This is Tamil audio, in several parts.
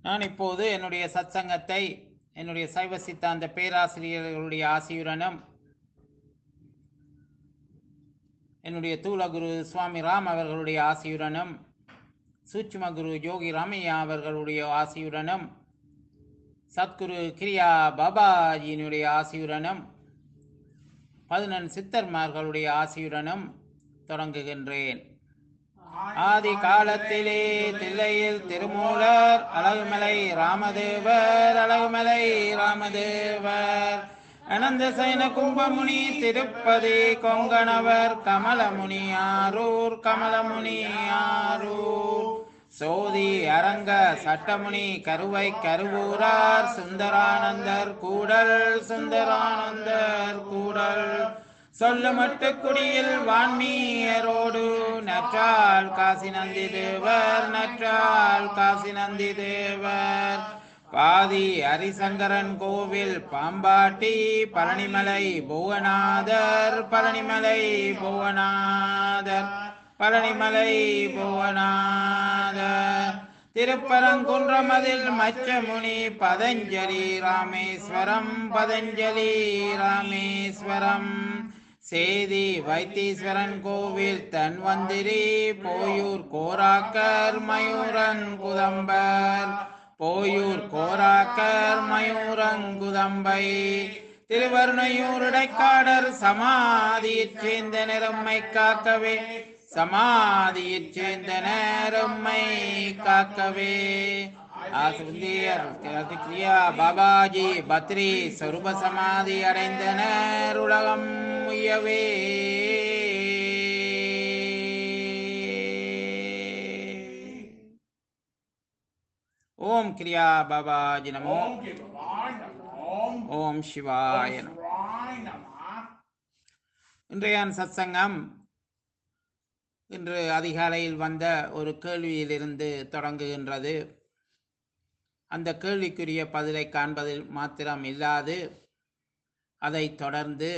நான் இப்போது என்னுடைய சத்சங்கத்தை என்னுடைய சைவ சித்தாந்த பேராசிரியர்களுடைய ஆசியுடனும் என்னுடைய தூலகுரு சுவாமி ராம் அவர்களுடைய ஆசியுடனும் சூட்சும குரு யோகி ராமையா அவர்களுடைய ஆசியுடனும் சத்குரு கிரியா பாபாஜியினுடைய ஆசியுடனும் பதினெண் சித்தர்மார்களுடைய ஆசியுடனும் தொடங்குகின்றேன் ஆதி காலத்திலே தில்லையில் திருமூலர் அழகுமலை ராமதேவர் அழகுமலை ராமதேவர் அனந்த சைன கும்பமுனி திருப்பதி கொங்கணவர் கமலமுனி ஆரூர் கமலமுனி ஆரூர் சோதி அரங்க சட்டமுனி கருவை கருவூரார் சுந்தரானந்தர் கூடல் சுந்தரானந்தர் கூடல் சொல்லுமட்டு குடியில் வான்மீயரோடு நற்றால் காசி நந்தி தேவர் நற்றால் காசி நந்தி தேவர் பாதி ஹரிசங்கரன் கோவில் பாம்பாட்டி பழனிமலை புவனாதர் பழனிமலை புவனாதர் பழனிமலை புவனாதர் திருப்பரங்குன்றமதில் மச்சமுனி பதஞ்சலி ராமேஸ்வரம் பதஞ்சலி ராமேஸ்வரம் சேதி வைத்தீஸ்வரன் கோவில் தன்வந்திரி போயூர் கோராக்கர் மயூரன் குதம்பர் போயூர் கோராக்கர் மயூரங்குதம்பை திருவருணையூருடைக்காடர் சமாதியைச் சேர்ந்த நிறம்மை காக்கவே சமாதியைச் சேர்ந்த நேரம்மை காக்கவே ஆசிரியர் கிரியா பாபாஜி பத்ரி சொரூப சமாதி அடைந்தனர் உலகம் உயவே ஓம் கிரியா பாபாஜி நமோ ஓம் சிவாய நமோம் ஓம் சிவாய நமோ சிவாய நம இன்றைய சத்சங்கம் இன்று அதிகாலையில் வந்த ஒரு கேள்வியிலிருந்து தொடங்குகின்றது அந்த கேள்விக்குரிய பதிலை காண்பதில் மாத்திரம் இல்லாது அதைத் தொடர்ந்து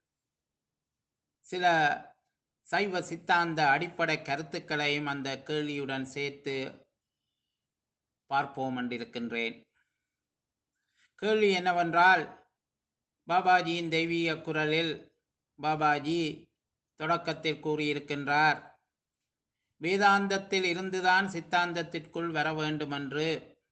சில சைவ சித்தாந்த அடிப்படை கருத்துக்களையும் அந்த கேள்வியுடன் சேர்த்து பார்ப்போம் என்றிருக்கின்றேன் கேள்வி என்னவென்றால் பாபாஜியின் தெய்வீக குரலில் பாபாஜி தொடக்கத்தில் கூறியிருக்கின்றார் வேதாந்தத்தில் இருந்துதான் சித்தாந்தத்திற்குள் வர வேண்டுமென்று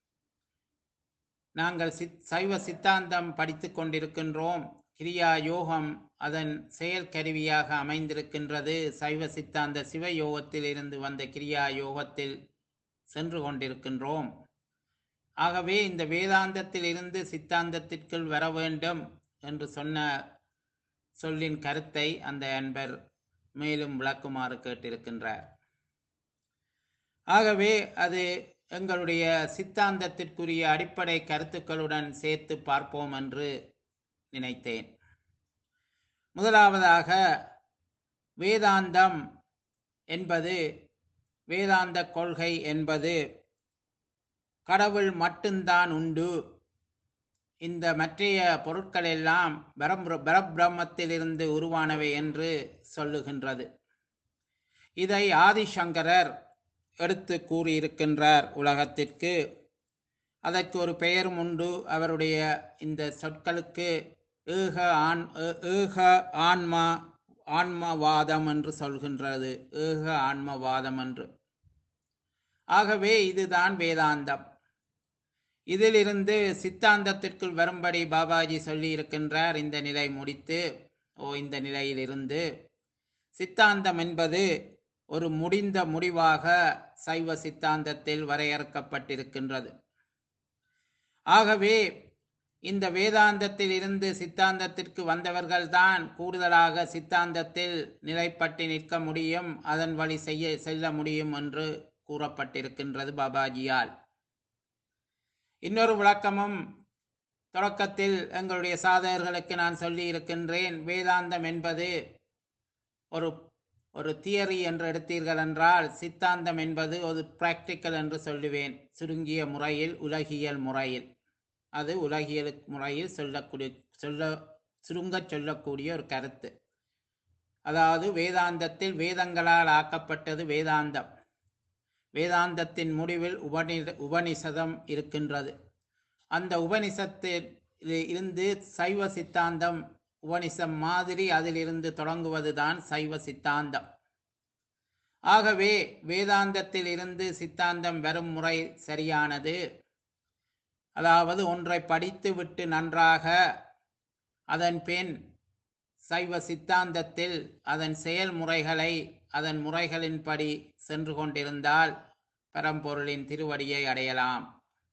நாங்கள் சித் சைவ சித்தாந்தம் படித்து கொண்டிருக்கின்றோம் கிரியா யோகம் அதன் செயல் கருவியாக அமைந்திருக்கின்றது சைவ சித்தாந்த சிவ யோகத்தில் இருந்து வந்த கிரியா யோகத்தில் சென்று கொண்டிருக்கின்றோம் ஆகவே இந்த வேதாந்தத்தில் இருந்து சித்தாந்தத்திற்குள் வர வேண்டும் என்று சொன்ன சொல்லின் கருத்தை அந்த அன்பர் மேலும் விளக்குமாறு கேட்டிருக்கின்றார் ஆகவே அது எங்களுடைய சித்தாந்தத்திற்குரிய அடிப்படை கருத்துக்களுடன் சேர்த்து பார்ப்போம் என்று நினைத்தேன் முதலாவதாக வேதாந்தம் என்பது வேதாந்த கொள்கை என்பது கடவுள் மட்டும்தான் உண்டு இந்த மற்றைய பொருட்கள் எல்லாம் பரபிர பரபிரம்மத்திலிருந்து உருவானவை என்று சொல்லுகின்றது இதை ஆதிசங்கரர் எடுத்து கூறியிருக்கின்றார் உலகத்திற்கு அதற்கு ஒரு பெயரும் உண்டு அவருடைய இந்த சொற்களுக்கு ஏக ஆன் ஏ- ஏக ஆன்மா ஆன்மவாதம் என்று சொல்கின்றது ஏக ஆன்மவாதம் என்று ஆகவே இதுதான் வேதாந்தம் இதிலிருந்து சித்தாந்தத்திற்குள் வரும்படி பாபாஜி சொல்லி இருக்கின்றார் இந்த நிலை முடித்து ஓ இந்த நிலையிலிருந்து சித்தாந்தம் என்பது ஒரு முடிந்த முடிவாக சைவ சித்தாந்தத்தில் வரையறுக்கப்பட்டிருக்கின்றது ஆகவே இந்த வேதாந்தத்தில் இருந்து சித்தாந்தத்திற்கு வந்தவர்கள்தான் கூடுதலாக சித்தாந்தத்தில் நிலைப்பட்டு நிற்க முடியும் அதன் வழி செய்ய செல்ல முடியும் என்று கூறப்பட்டிருக்கின்றது பாபாஜியால் இன்னொரு விளக்கமும் தொடக்கத்தில் எங்களுடைய சாதகர்களுக்கு நான் சொல்லி இருக்கின்றேன் வேதாந்தம் என்பது ஒரு ஒரு தியரி என்று எடுத்தீர்கள் என்றால் சித்தாந்தம் என்பது ஒரு பிராக்டிக்கல் என்று சொல்லுவேன் சுருங்கிய முறையில் உலகியல் முறையில் அது உலகியல் முறையில் சொல்லக்கூடிய சொல்ல சுருங்கச் சொல்லக்கூடிய ஒரு கருத்து அதாவது வேதாந்தத்தில் வேதங்களால் ஆக்கப்பட்டது வேதாந்தம் வேதாந்தத்தின் முடிவில் உபனி உபனிஷதம் இருக்கின்றது அந்த உபனிஷத்தில் இருந்து சைவ சித்தாந்தம் உபனிஷம் மாதிரி அதிலிருந்து தொடங்குவதுதான் சைவ சித்தாந்தம் ஆகவே வேதாந்தத்தில் இருந்து சித்தாந்தம் வரும் முறை சரியானது அதாவது ஒன்றை படித்து விட்டு நன்றாக அதன் பின் சைவ சித்தாந்தத்தில் அதன் செயல்முறைகளை அதன் முறைகளின்படி சென்று கொண்டிருந்தால் பரம்பொருளின் திருவடியை அடையலாம்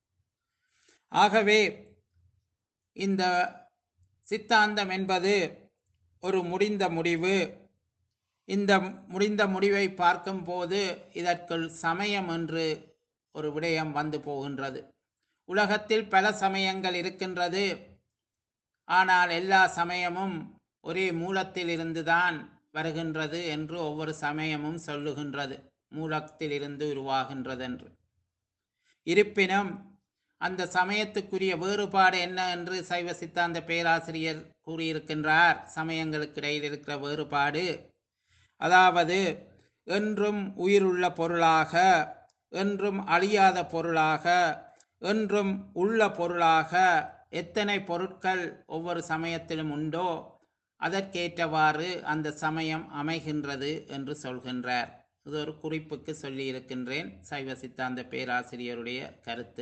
ஆகவே இந்த சித்தாந்தம் என்பது ஒரு முடிந்த முடிவு இந்த முடிந்த முடிவை பார்க்கும்போது இதற்குள் சமயம் என்று ஒரு விடயம் வந்து போகின்றது உலகத்தில் பல சமயங்கள் இருக்கின்றது ஆனால் எல்லா சமயமும் ஒரே மூலத்தில் இருந்துதான் வருகின்றது என்று ஒவ்வொரு சமயமும் சொல்லுகின்றது மூலத்தில் இருந்து உருவாகின்றது என்று இருப்பினும் அந்த சமயத்துக்குரிய வேறுபாடு என்ன என்று சைவ சித்தாந்த பேராசிரியர் கூறியிருக்கின்றார் சமயங்களுக்கு இடையில் இருக்கிற வேறுபாடு அதாவது என்றும் உயிருள்ள பொருளாக என்றும் அழியாத பொருளாக என்றும் உள்ள பொருளாக எத்தனை பொருட்கள் ஒவ்வொரு சமயத்திலும் உண்டோ அதற்கேற்றவாறு அந்த சமயம் அமைகின்றது என்று சொல்கின்றார் இது ஒரு குறிப்புக்கு சொல்லி இருக்கின்றேன் சைவ சித்தாந்த பேராசிரியருடைய கருத்து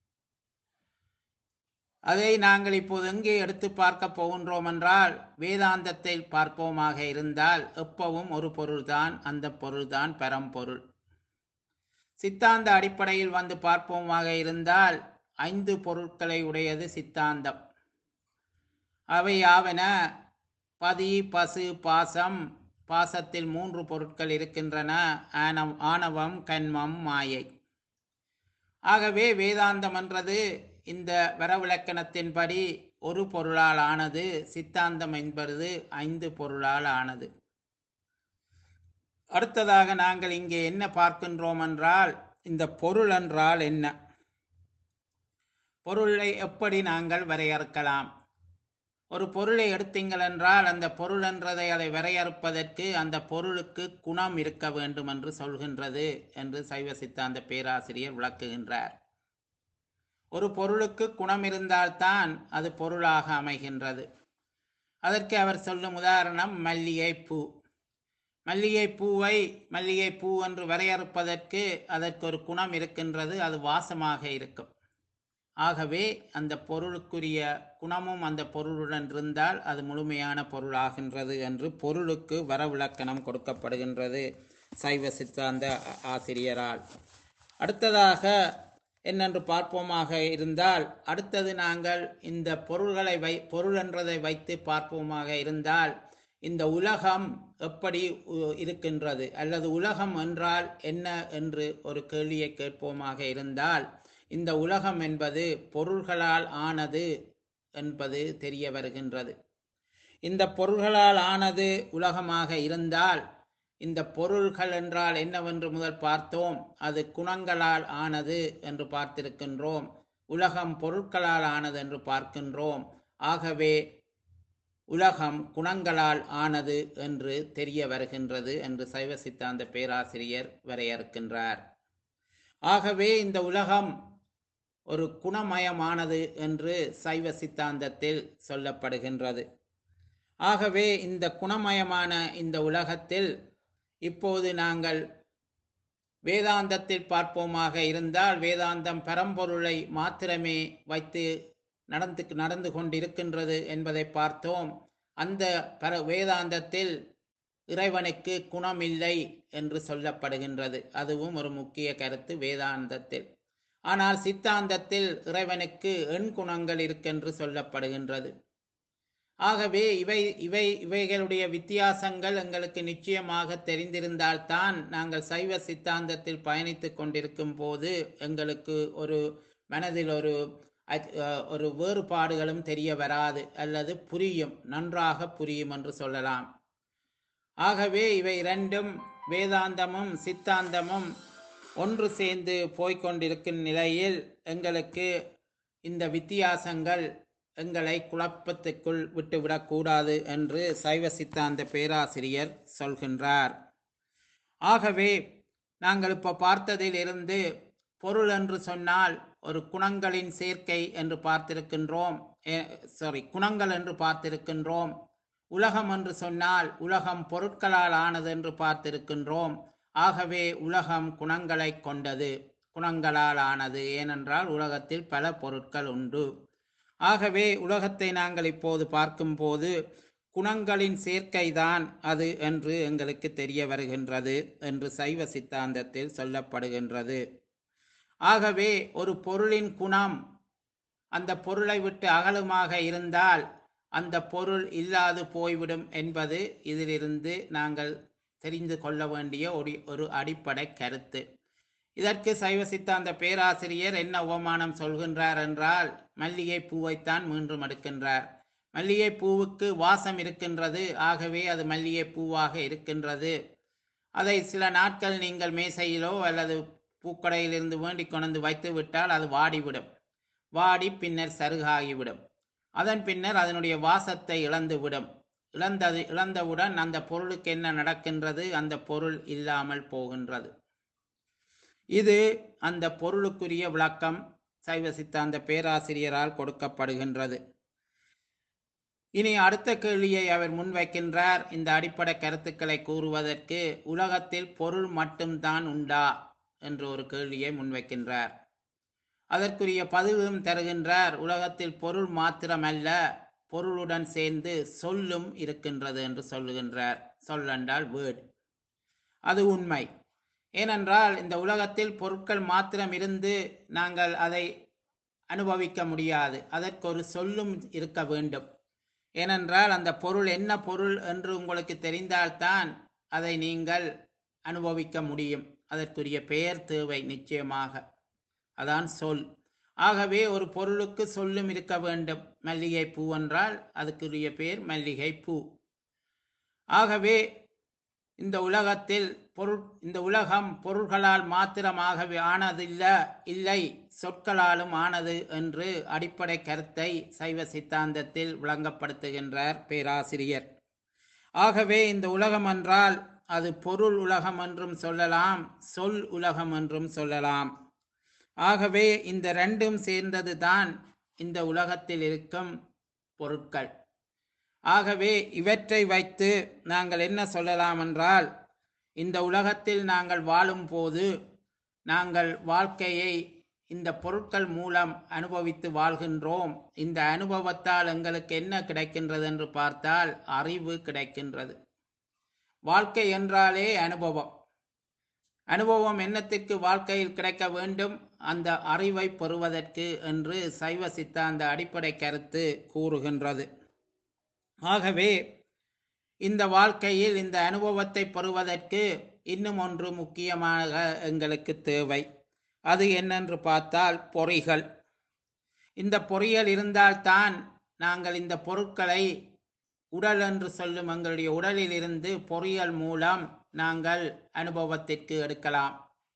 அதை நாங்கள் இப்போது எங்கே எடுத்து பார்க்க போகின்றோம் என்றால் வேதாந்தத்தை பார்ப்போமாக இருந்தால் எப்பவும் ஒரு பொருள்தான் அந்த பொருள்தான் பரம்பொருள் சித்தாந்த அடிப்படையில் வந்து பார்ப்போமாக இருந்தால் ஐந்து பொருட்களை உடையது சித்தாந்தம் அவை யாவன பதி பசு பாசம் பாசத்தில் மூன்று பொருட்கள் இருக்கின்றன ஆனவ் ஆணவம் கண்மம் மாயை ஆகவே வேதாந்தம் என்றது இந்த வரவிலக்கணத்தின்படி ஒரு பொருளால் ஆனது சித்தாந்தம் என்பது ஐந்து பொருளால் ஆனது அடுத்ததாக நாங்கள் இங்கே என்ன பார்க்கின்றோம் என்றால் இந்த பொருள் என்றால் என்ன பொருளை எப்படி நாங்கள் வரையறுக்கலாம் ஒரு பொருளை எடுத்தீங்கள் என்றால் அந்த பொருள் என்றதை அதை வரையறுப்பதற்கு அந்த பொருளுக்கு குணம் இருக்க வேண்டும் என்று சொல்கின்றது என்று சைவ சித்தாந்த பேராசிரியர் விளக்குகின்றார் ஒரு பொருளுக்கு குணம் இருந்தால்தான் அது பொருளாக அமைகின்றது அதற்கு அவர் சொல்லும் உதாரணம் மல்லிகை பூ மல்லிகை பூவை மல்லிகை பூ என்று வரையறுப்பதற்கு அதற்கு ஒரு குணம் இருக்கின்றது அது வாசமாக இருக்கும் ஆகவே அந்த பொருளுக்குரிய குணமும் அந்த பொருளுடன் இருந்தால் அது முழுமையான பொருளாகின்றது என்று பொருளுக்கு வரவிலக்கணம் கொடுக்கப்படுகின்றது சைவ சித்தாந்த ஆசிரியரால் அடுத்ததாக என்னென்று பார்ப்போமாக இருந்தால் அடுத்தது நாங்கள் இந்த பொருள்களை வை பொருள் என்றதை வைத்து பார்ப்போமாக இருந்தால் இந்த உலகம் எப்படி இருக்கின்றது அல்லது உலகம் என்றால் என்ன என்று ஒரு கேள்வியை கேட்போமாக இருந்தால் இந்த உலகம் என்பது பொருள்களால் ஆனது என்பது தெரிய வருகின்றது இந்த பொருள்களால் ஆனது உலகமாக இருந்தால் இந்த பொருள்கள் என்றால் என்னவென்று முதல் பார்த்தோம் அது குணங்களால் ஆனது என்று பார்த்திருக்கின்றோம் உலகம் பொருட்களால் ஆனது என்று பார்க்கின்றோம் ஆகவே உலகம் குணங்களால் ஆனது என்று தெரிய வருகின்றது என்று சைவ சித்தாந்த பேராசிரியர் வரையறுக்கின்றார் ஆகவே இந்த உலகம் ஒரு குணமயமானது என்று சைவ சித்தாந்தத்தில் சொல்லப்படுகின்றது ஆகவே இந்த குணமயமான இந்த உலகத்தில் இப்போது நாங்கள் வேதாந்தத்தில் பார்ப்போமாக இருந்தால் வேதாந்தம் பரம்பொருளை மாத்திரமே வைத்து நடந்து நடந்து கொண்டிருக்கின்றது என்பதை பார்த்தோம் அந்த பர வேதாந்தத்தில் இறைவனுக்கு குணமில்லை என்று சொல்லப்படுகின்றது அதுவும் ஒரு முக்கிய கருத்து வேதாந்தத்தில் ஆனால் சித்தாந்தத்தில் இறைவனுக்கு எண் குணங்கள் இருக்கென்று சொல்லப்படுகின்றது ஆகவே இவை இவை இவைகளுடைய வித்தியாசங்கள் எங்களுக்கு நிச்சயமாக தெரிந்திருந்தால்தான் நாங்கள் சைவ சித்தாந்தத்தில் பயணித்து கொண்டிருக்கும் போது எங்களுக்கு ஒரு மனதில் ஒரு ஒரு வேறுபாடுகளும் தெரிய வராது அல்லது புரியும் நன்றாக புரியும் என்று சொல்லலாம் ஆகவே இவை இரண்டும் வேதாந்தமும் சித்தாந்தமும் ஒன்று சேர்ந்து போய்கொண்டிருக்கும் நிலையில் எங்களுக்கு இந்த வித்தியாசங்கள் எங்களை குழப்பத்துக்குள் விட்டுவிடக்கூடாது என்று சைவ சித்தாந்த பேராசிரியர் சொல்கின்றார் ஆகவே நாங்கள் இப்போ பார்த்ததில் இருந்து பொருள் என்று சொன்னால் ஒரு குணங்களின் சேர்க்கை என்று பார்த்திருக்கின்றோம் சாரி குணங்கள் என்று பார்த்திருக்கின்றோம் உலகம் என்று சொன்னால் உலகம் பொருட்களால் ஆனது என்று பார்த்திருக்கின்றோம் ஆகவே உலகம் குணங்களை கொண்டது குணங்களால் ஆனது ஏனென்றால் உலகத்தில் பல பொருட்கள் உண்டு ஆகவே உலகத்தை நாங்கள் இப்போது பார்க்கும்போது குணங்களின் சேர்க்கைதான் அது என்று எங்களுக்கு தெரிய வருகின்றது என்று சைவ சித்தாந்தத்தில் சொல்லப்படுகின்றது ஆகவே ஒரு பொருளின் குணம் அந்த பொருளை விட்டு அகலுமாக இருந்தால் அந்த பொருள் இல்லாது போய்விடும் என்பது இதிலிருந்து நாங்கள் தெரிந்து கொள்ள வேண்டிய ஒரு ஒரு அடிப்படை கருத்து இதற்கு சைவ சித்தாந்த பேராசிரியர் என்ன உபமானம் சொல்கின்றார் என்றால் மல்லிகை பூவைத்தான் மீண்டும் எடுக்கின்றார் மல்லிகை பூவுக்கு வாசம் இருக்கின்றது ஆகவே அது மல்லிகை பூவாக இருக்கின்றது அதை சில நாட்கள் நீங்கள் மேசையிலோ அல்லது பூக்கடையிலிருந்து வேண்டிக் கொண்டு வைத்து விட்டால் அது வாடிவிடும் வாடி பின்னர் சருகாகிவிடும் அதன் பின்னர் அதனுடைய வாசத்தை இழந்துவிடும் இழந்தது இழந்தவுடன் அந்த பொருளுக்கு என்ன நடக்கின்றது அந்த பொருள் இல்லாமல் போகின்றது இது அந்த பொருளுக்குரிய விளக்கம் சைவ சித்தாந்த பேராசிரியரால் கொடுக்கப்படுகின்றது இனி அடுத்த கேள்வியை அவர் முன்வைக்கின்றார் இந்த அடிப்படை கருத்துக்களை கூறுவதற்கு உலகத்தில் பொருள் மட்டும்தான் உண்டா என்று ஒரு கேள்வியை முன்வைக்கின்றார் அதற்குரிய பதிலும் தருகின்றார் உலகத்தில் பொருள் மாத்திரமல்ல பொருளுடன் சேர்ந்து சொல்லும் இருக்கின்றது என்று சொல்லுகின்றார் சொல்லென்றால் வேர்ட் அது உண்மை ஏனென்றால் இந்த உலகத்தில் பொருட்கள் மாத்திரம் இருந்து நாங்கள் அதை அனுபவிக்க முடியாது அதற்கு ஒரு சொல்லும் இருக்க வேண்டும் ஏனென்றால் அந்த பொருள் என்ன பொருள் என்று உங்களுக்கு தெரிந்தால்தான் அதை நீங்கள் அனுபவிக்க முடியும் அதற்குரிய பெயர் தேவை நிச்சயமாக அதான் சொல் ஆகவே ஒரு பொருளுக்கு சொல்லும் இருக்க வேண்டும் மல்லிகை பூ என்றால் அதுக்குரிய பெயர் மல்லிகை பூ ஆகவே இந்த உலகத்தில் பொருள் இந்த உலகம் பொருள்களால் மாத்திரமாகவே ஆனதில்ல இல்லை சொற்களாலும் ஆனது என்று அடிப்படை கருத்தை சைவ சித்தாந்தத்தில் விளங்கப்படுத்துகின்றார் பேராசிரியர் ஆகவே இந்த உலகம் என்றால் அது பொருள் உலகம் என்றும் சொல்லலாம் சொல் உலகம் என்றும் சொல்லலாம் ஆகவே இந்த ரெண்டும் சேர்ந்தது தான் இந்த உலகத்தில் இருக்கும் பொருட்கள் ஆகவே இவற்றை வைத்து நாங்கள் என்ன சொல்லலாம் என்றால் இந்த உலகத்தில் நாங்கள் வாழும்போது நாங்கள் வாழ்க்கையை இந்த பொருட்கள் மூலம் அனுபவித்து வாழ்கின்றோம் இந்த அனுபவத்தால் எங்களுக்கு என்ன கிடைக்கின்றது என்று பார்த்தால் அறிவு கிடைக்கின்றது வாழ்க்கை என்றாலே அனுபவம் அனுபவம் என்னத்திற்கு வாழ்க்கையில் கிடைக்க வேண்டும் அந்த அறிவை பெறுவதற்கு என்று சைவ சித்தாந்த அடிப்படை கருத்து கூறுகின்றது ஆகவே இந்த வாழ்க்கையில் இந்த அனுபவத்தை பெறுவதற்கு இன்னும் ஒன்று முக்கியமாக எங்களுக்கு தேவை அது என்னென்று பார்த்தால் பொறிகள் இந்த பொறிகள் இருந்தால்தான் நாங்கள் இந்த பொருட்களை உடல் என்று சொல்லும் எங்களுடைய உடலில் இருந்து பொறியியல் மூலம் நாங்கள் அனுபவத்திற்கு எடுக்கலாம்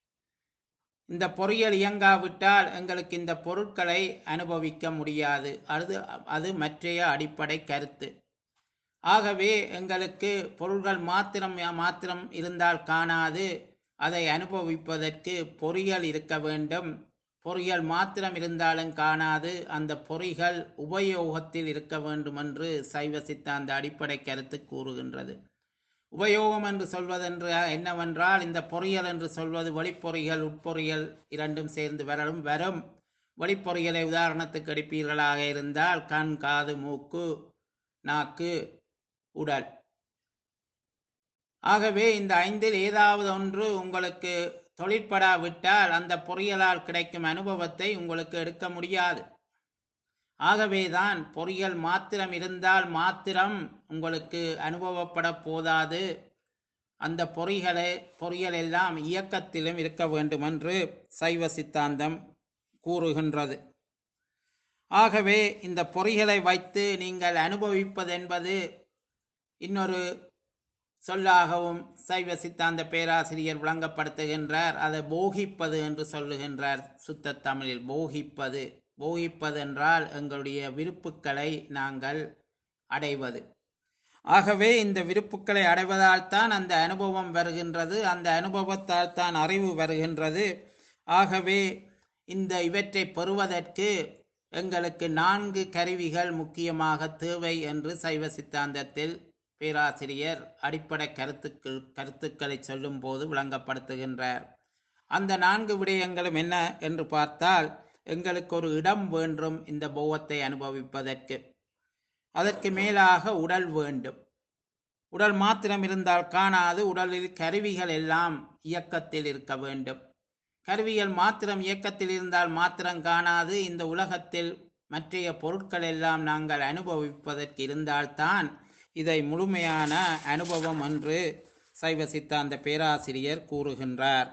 இந்த பொறியியல் இயங்காவிட்டால் எங்களுக்கு இந்த பொருட்களை அனுபவிக்க முடியாது அது அது மற்றைய அடிப்படை கருத்து ஆகவே எங்களுக்கு பொருள்கள் மாத்திரம் மாத்திரம் இருந்தால் காணாது அதை அனுபவிப்பதற்கு பொறியியல் இருக்க வேண்டும் பொறியியல் மாத்திரம் இருந்தாலும் காணாது அந்த பொறிகள் உபயோகத்தில் இருக்க வேண்டும் என்று சைவ சித்தாந்த அடிப்படை கருத்து கூறுகின்றது உபயோகம் என்று சொல்வதென்று என்னவென்றால் இந்த பொறியியல் என்று சொல்வது வெளிப்பொறிகள் உட்பொறிகள் இரண்டும் சேர்ந்து வரலும் வரும் வெளிப்பொறிகளை உதாரணத்துக்கு எடுப்பீர்களாக இருந்தால் கண் காது மூக்கு நாக்கு உடல் ஆகவே இந்த ஐந்தில் ஏதாவது ஒன்று உங்களுக்கு தொழிற்படாவிட்டால் அந்த பொறியியலால் கிடைக்கும் அனுபவத்தை உங்களுக்கு எடுக்க முடியாது ஆகவேதான் பொறியியல் மாத்திரம் இருந்தால் மாத்திரம் உங்களுக்கு அனுபவப்பட போதாது அந்த பொறிகளை பொறியியல் எல்லாம் இயக்கத்திலும் இருக்க வேண்டும் என்று சைவ சித்தாந்தம் கூறுகின்றது ஆகவே இந்த பொறிகளை வைத்து நீங்கள் அனுபவிப்பதென்பது இன்னொரு சொல்லாகவும் சைவ சித்தாந்த பேராசிரியர் விளங்கப்படுத்துகின்றார் அதை போகிப்பது என்று சொல்லுகின்றார் சுத்த தமிழில் போகிப்பது போகிப்பது என்றால் எங்களுடைய விருப்புக்களை நாங்கள் அடைவது ஆகவே இந்த விருப்புக்களை அடைவதால் தான் அந்த அனுபவம் வருகின்றது அந்த அனுபவத்தால் தான் அறிவு வருகின்றது ஆகவே இந்த இவற்றை பெறுவதற்கு எங்களுக்கு நான்கு கருவிகள் முக்கியமாக தேவை என்று சைவ சித்தாந்தத்தில் பேராசிரியர் அடிப்படை கருத்துக்கள் கருத்துக்களை சொல்லும்போது விளங்கப்படுத்துகின்றார் அந்த நான்கு விடயங்களும் என்ன என்று பார்த்தால் எங்களுக்கு ஒரு இடம் வேண்டும் இந்த போவத்தை அனுபவிப்பதற்கு அதற்கு மேலாக உடல் வேண்டும் உடல் மாத்திரம் இருந்தால் காணாது உடலில் கருவிகள் எல்லாம் இயக்கத்தில் இருக்க வேண்டும் கருவிகள் மாத்திரம் இயக்கத்தில் இருந்தால் மாத்திரம் காணாது இந்த உலகத்தில் மற்றைய பொருட்கள் எல்லாம் நாங்கள் அனுபவிப்பதற்கு இருந்தால்தான் இதை முழுமையான அனுபவம் என்று சைவ சித்தாந்த பேராசிரியர் கூறுகின்றார்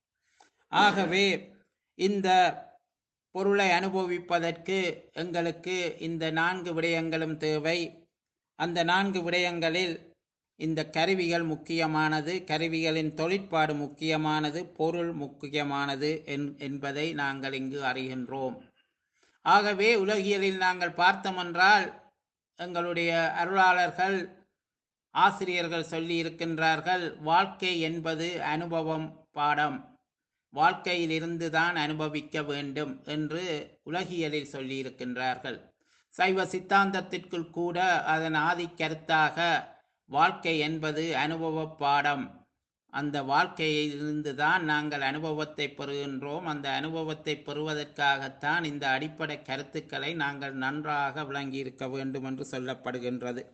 ஆகவே இந்த பொருளை அனுபவிப்பதற்கு எங்களுக்கு இந்த நான்கு விடயங்களும் தேவை அந்த நான்கு விடயங்களில் இந்த கருவிகள் முக்கியமானது கருவிகளின் தொழிற்பாடு முக்கியமானது பொருள் முக்கியமானது என்- என்பதை நாங்கள் இங்கு அறிகின்றோம் ஆகவே உலகியலில் நாங்கள் பார்த்தோமென்றால் எங்களுடைய அருளாளர்கள் ஆசிரியர்கள் சொல்லி இருக்கின்றார்கள் வாழ்க்கை என்பது அனுபவம் பாடம் வாழ்க்கையிலிருந்து தான் அனுபவிக்க வேண்டும் என்று உலகியலில் சொல்லி இருக்கின்றார்கள் சைவ சித்தாந்தத்திற்குள் கூட அதன் ஆதிக்கருத்தாக வாழ்க்கை என்பது அனுபவ பாடம் அந்த வாழ்க்கையிலிருந்து தான் நாங்கள் அனுபவத்தை பெறுகின்றோம் அந்த அனுபவத்தை பெறுவதற்காகத்தான் இந்த அடிப்படை கருத்துக்களை நாங்கள் நன்றாக விளங்கி இருக்க வேண்டும் என்று சொல்லப்படுகின்றது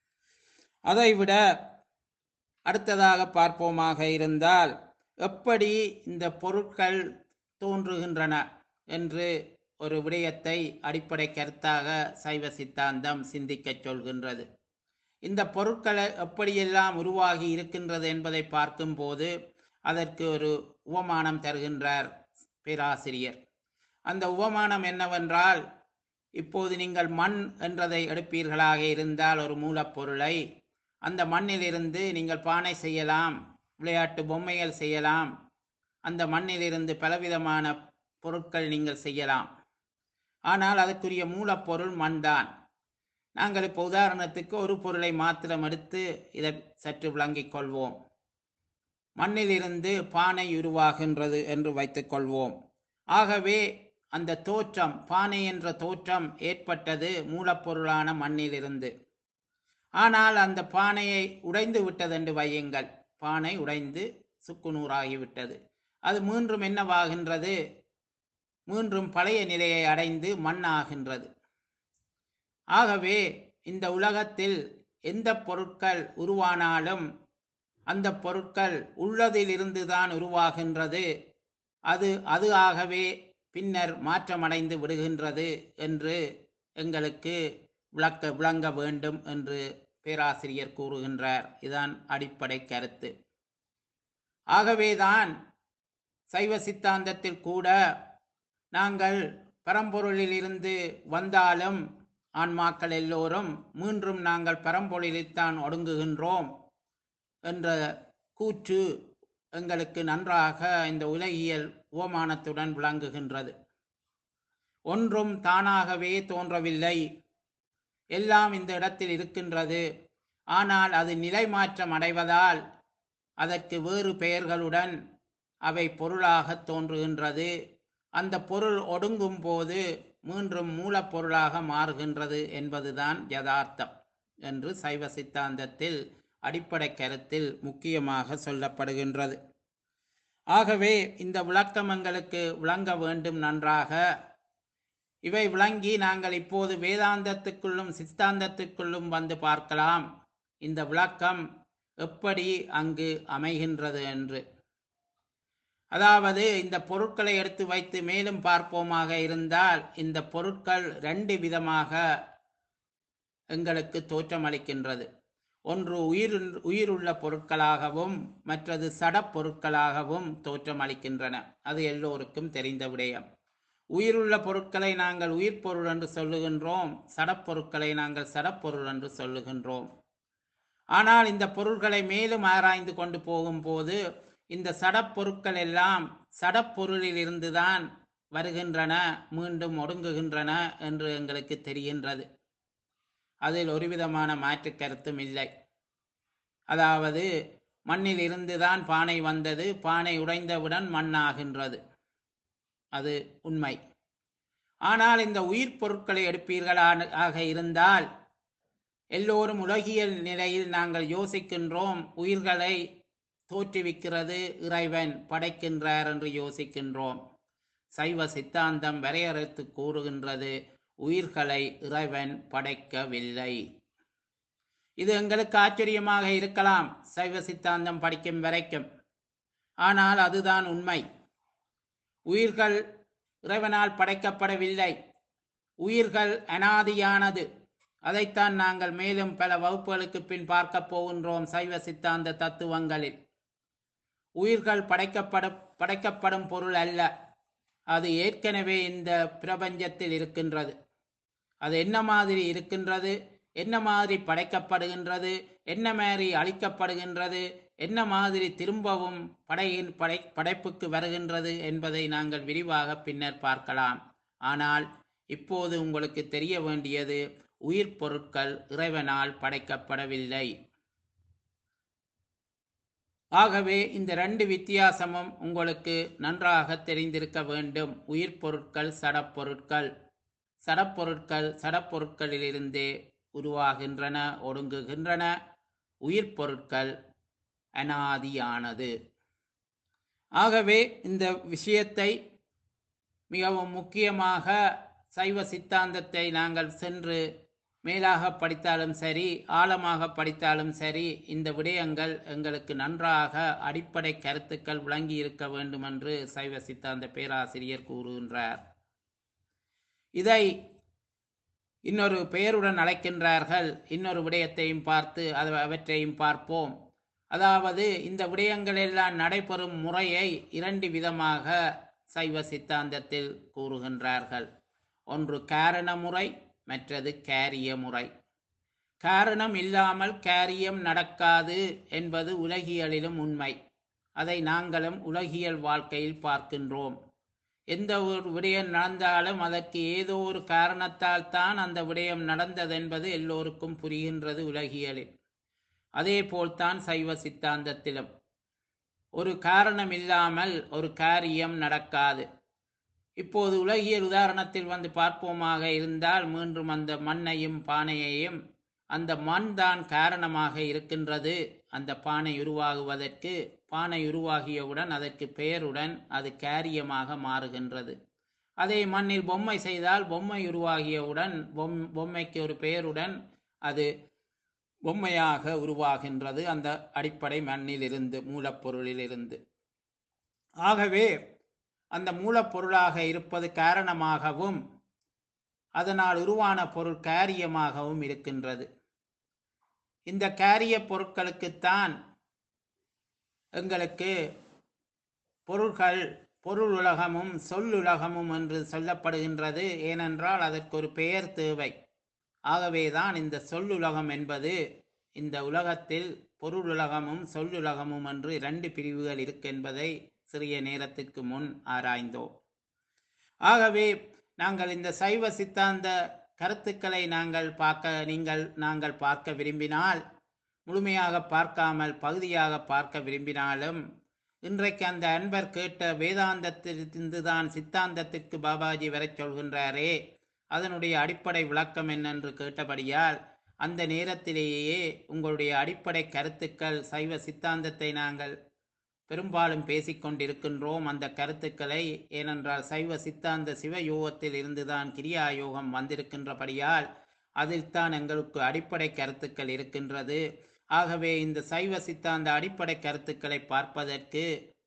அதைவிட அடுத்ததாக பார்ப்போமாக இருந்தால் எப்படி இந்த பொருட்கள் தோன்றுகின்றன என்று ஒரு விடயத்தை அடிப்படை கருத்தாக சைவ சித்தாந்தம் சிந்திக்கச் சொல்கின்றது இந்த பொருட்களை எப்படியெல்லாம் உருவாகி இருக்கின்றது என்பதை பார்க்கும்போது அதற்கு ஒரு உவமானம் தருகின்றார் பேராசிரியர் அந்த உவமானம் என்னவென்றால் இப்போது நீங்கள் மண் என்றதை எடுப்பீர்களாக இருந்தால் ஒரு மூலப்பொருளை அந்த மண்ணிலிருந்து நீங்கள் பானை செய்யலாம் விளையாட்டு பொம்மைகள் செய்யலாம் அந்த மண்ணிலிருந்து பலவிதமான பொருட்கள் நீங்கள் செய்யலாம் ஆனால் அதற்குரிய மூலப்பொருள் மண்தான் நாங்கள் இப்போ உதாரணத்துக்கு ஒரு பொருளை மாத்திரம் எடுத்து இதை சற்று விளங்கிக் கொள்வோம் மண்ணிலிருந்து பானை உருவாகின்றது என்று வைத்துக் கொள்வோம் ஆகவே அந்த தோற்றம் பானை என்ற தோற்றம் ஏற்பட்டது மூலப்பொருளான மண்ணிலிருந்து ஆனால் அந்த பானையை உடைந்து விட்டது என்று வையுங்கள் பானை உடைந்து சுக்குநூறாகிவிட்டது அது மீண்டும் என்னவாகின்றது மீண்டும் பழைய நிலையை அடைந்து மண்ணாகின்றது ஆகவே இந்த உலகத்தில் எந்த பொருட்கள் உருவானாலும் அந்த பொருட்கள் உள்ளதிலிருந்து தான் உருவாகின்றது அது அது ஆகவே பின்னர் மாற்றமடைந்து விடுகின்றது என்று எங்களுக்கு விளக்க விளங்க வேண்டும் என்று பேராசிரியர் கூறுகின்றார் இதான் அடிப்படை கருத்து ஆகவேதான் சைவ சித்தாந்தத்தில் கூட நாங்கள் பரம்பொருளிலிருந்து வந்தாலும் ஆன்மாக்கள் எல்லோரும் மீண்டும் நாங்கள் பரம்பொருளில்தான் ஒடுங்குகின்றோம் என்ற கூற்று எங்களுக்கு நன்றாக இந்த உலகியல் உவமானத்துடன் விளங்குகின்றது ஒன்றும் தானாகவே தோன்றவில்லை எல்லாம் இந்த இடத்தில் இருக்கின்றது ஆனால் அது நிலை மாற்றம் அடைவதால் அதற்கு வேறு பெயர்களுடன் அவை பொருளாக தோன்றுகின்றது அந்த பொருள் ஒடுங்கும் போது மீண்டும் மூலப்பொருளாக மாறுகின்றது என்பதுதான் யதார்த்தம் என்று சைவ சித்தாந்தத்தில் அடிப்படை கருத்தில் முக்கியமாக சொல்லப்படுகின்றது ஆகவே இந்த விளக்கம் எங்களுக்கு விளங்க வேண்டும் நன்றாக இவை விளங்கி நாங்கள் இப்போது வேதாந்தத்துக்குள்ளும் சித்தாந்தத்துக்குள்ளும் வந்து பார்க்கலாம் இந்த விளக்கம் எப்படி அங்கு அமைகின்றது என்று அதாவது இந்த பொருட்களை எடுத்து வைத்து மேலும் பார்ப்போமாக இருந்தால் இந்த பொருட்கள் ரெண்டு விதமாக எங்களுக்கு தோற்றமளிக்கின்றது ஒன்று உயிர் உயிருள்ள பொருட்களாகவும் மற்றது சடப் பொருட்களாகவும் தோற்றமளிக்கின்றன அது எல்லோருக்கும் தெரிந்த விடயம் உயிருள்ள பொருட்களை நாங்கள் உயிர் பொருள் என்று சொல்லுகின்றோம் சடப்பொருட்களை நாங்கள் சடப்பொருள் என்று சொல்லுகின்றோம் ஆனால் இந்த பொருள்களை மேலும் ஆராய்ந்து கொண்டு போகும்போது இந்த சடப்பொருட்கள் எல்லாம் சடப்பொருளில் இருந்துதான் வருகின்றன மீண்டும் ஒடுங்குகின்றன என்று எங்களுக்கு தெரிகின்றது அதில் ஒரு விதமான மாற்று கருத்தும் இல்லை அதாவது மண்ணில் இருந்துதான் பானை வந்தது பானை உடைந்தவுடன் மண்ணாகின்றது அது உண்மை ஆனால் இந்த உயிர் பொருட்களை எடுப்பீர்களான- ஆக இருந்தால் எல்லோரும் உலகியல் நிலையில் நாங்கள் யோசிக்கின்றோம் உயிர்களை தோற்றுவிக்கிறது இறைவன் படைக்கின்றார் என்று யோசிக்கின்றோம் சைவ சித்தாந்தம் வரையறுத்து கூறுகின்றது உயிர்களை இறைவன் படைக்கவில்லை இது எங்களுக்கு ஆச்சரியமாக இருக்கலாம் சைவ சித்தாந்தம் படிக்கும் வரைக்கும் ஆனால் அதுதான் உண்மை உயிர்கள் இறைவனால் படைக்கப்படவில்லை உயிர்கள் அனாதியானது அதைத்தான் நாங்கள் மேலும் பல வகுப்புகளுக்கு பின் பார்க்க போகின்றோம் சைவ சித்தாந்த தத்துவங்களில் உயிர்கள் படைக்கப்பட படைக்கப்படும் பொருள் அல்ல அது ஏற்கனவே இந்த பிரபஞ்சத்தில் இருக்கின்றது அது என்ன மாதிரி இருக்கின்றது என்ன மாதிரி படைக்கப்படுகின்றது என்ன மாதிரி அழிக்கப்படுகின்றது என்ன மாதிரி திரும்பவும் படையின் படை படைப்புக்கு வருகின்றது என்பதை நாங்கள் விரிவாக பின்னர் பார்க்கலாம் ஆனால் இப்போது உங்களுக்கு தெரிய வேண்டியது உயிர் பொருட்கள் இறைவனால் படைக்கப்படவில்லை ஆகவே இந்த ரெண்டு வித்தியாசமும் உங்களுக்கு நன்றாக தெரிந்திருக்க வேண்டும் உயிர் பொருட்கள் சடப்பொருட்கள் சடப்பொருட்கள் சடப்பொருட்களிலிருந்தே உருவாகின்றன ஒடுங்குகின்றன உயிர் பொருட்கள் அனாதியானது ஆகவே இந்த விஷயத்தை மிகவும் முக்கியமாக சைவ சித்தாந்தத்தை நாங்கள் சென்று மேலாக படித்தாலும் சரி ஆழமாக படித்தாலும் சரி இந்த விடயங்கள் எங்களுக்கு நன்றாக அடிப்படை கருத்துக்கள் விளங்கி இருக்க வேண்டும் என்று சைவ சித்தாந்த பேராசிரியர் கூறுகின்றார் இதை இன்னொரு பெயருடன் அழைக்கின்றார்கள் இன்னொரு விடயத்தையும் பார்த்து அது அவற்றையும் பார்ப்போம் அதாவது இந்த விடயங்கள் எல்லாம் நடைபெறும் முறையை இரண்டு விதமாக சைவ சித்தாந்தத்தில் கூறுகின்றார்கள் ஒன்று காரண முறை மற்றது கேரிய முறை காரணம் இல்லாமல் காரியம் நடக்காது என்பது உலகியலிலும் உண்மை அதை நாங்களும் உலகியல் வாழ்க்கையில் பார்க்கின்றோம் எந்த ஒரு விடயம் நடந்தாலும் அதற்கு ஏதோ ஒரு காரணத்தால் தான் அந்த விடயம் நடந்ததென்பது எல்லோருக்கும் புரிகின்றது உலகியலில் அதே போல்தான் சைவ சித்தாந்தத்திலும் ஒரு காரணம் இல்லாமல் ஒரு காரியம் நடக்காது இப்போது உலகியல் உதாரணத்தில் வந்து பார்ப்போமாக இருந்தால் மீண்டும் அந்த மண்ணையும் பானையையும் அந்த மண் தான் காரணமாக இருக்கின்றது அந்த பானை உருவாகுவதற்கு பானை உருவாகியவுடன் அதற்கு பெயருடன் அது காரியமாக மாறுகின்றது அதே மண்ணில் பொம்மை செய்தால் பொம்மை உருவாகியவுடன் பொம் பொம்மைக்கு ஒரு பெயருடன் அது பொம்மையாக உருவாகின்றது அந்த அடிப்படை மண்ணிலிருந்து மூலப்பொருளிலிருந்து ஆகவே அந்த மூலப்பொருளாக இருப்பது காரணமாகவும் அதனால் உருவான பொருள் காரியமாகவும் இருக்கின்றது இந்த காரிய பொருட்களுக்குத்தான் எங்களுக்கு பொருள்கள் பொருள் உலகமும் சொல்லுலகமும் என்று சொல்லப்படுகின்றது ஏனென்றால் அதற்கு ஒரு பெயர் தேவை ஆகவேதான் இந்த சொல்லுலகம் என்பது இந்த உலகத்தில் பொருள் உலகமும் சொல்லுலகமும் என்று இரண்டு பிரிவுகள் இருக்கின்றதை சிறிய நேரத்திற்கு முன் ஆராய்ந்தோம் ஆகவே நாங்கள் இந்த சைவ சித்தாந்த கருத்துக்களை நாங்கள் பார்க்க நீங்கள் நாங்கள் பார்க்க விரும்பினால் முழுமையாக பார்க்காமல் பகுதியாக பார்க்க விரும்பினாலும் இன்றைக்கு அந்த அன்பர் கேட்ட வேதாந்தத்திலிருந்து தான் சித்தாந்தத்திற்கு பாபாஜி வரச் சொல்கின்றாரே அதனுடைய அடிப்படை விளக்கம் என்னென்று கேட்டபடியால் அந்த நேரத்திலேயே உங்களுடைய அடிப்படை கருத்துக்கள் சைவ சித்தாந்தத்தை நாங்கள் பெரும்பாலும் பேசிக்கொண்டிருக்கின்றோம் அந்த கருத்துக்களை ஏனென்றால் சைவ சித்தாந்த சிவயோகத்தில் இருந்துதான் கிரியா யோகம் வந்திருக்கின்றபடியால் அதில் தான் எங்களுக்கு அடிப்படை கருத்துக்கள் இருக்கின்றது ஆகவே இந்த சைவ சித்தாந்த அடிப்படை கருத்துக்களை பார்ப்பதற்கு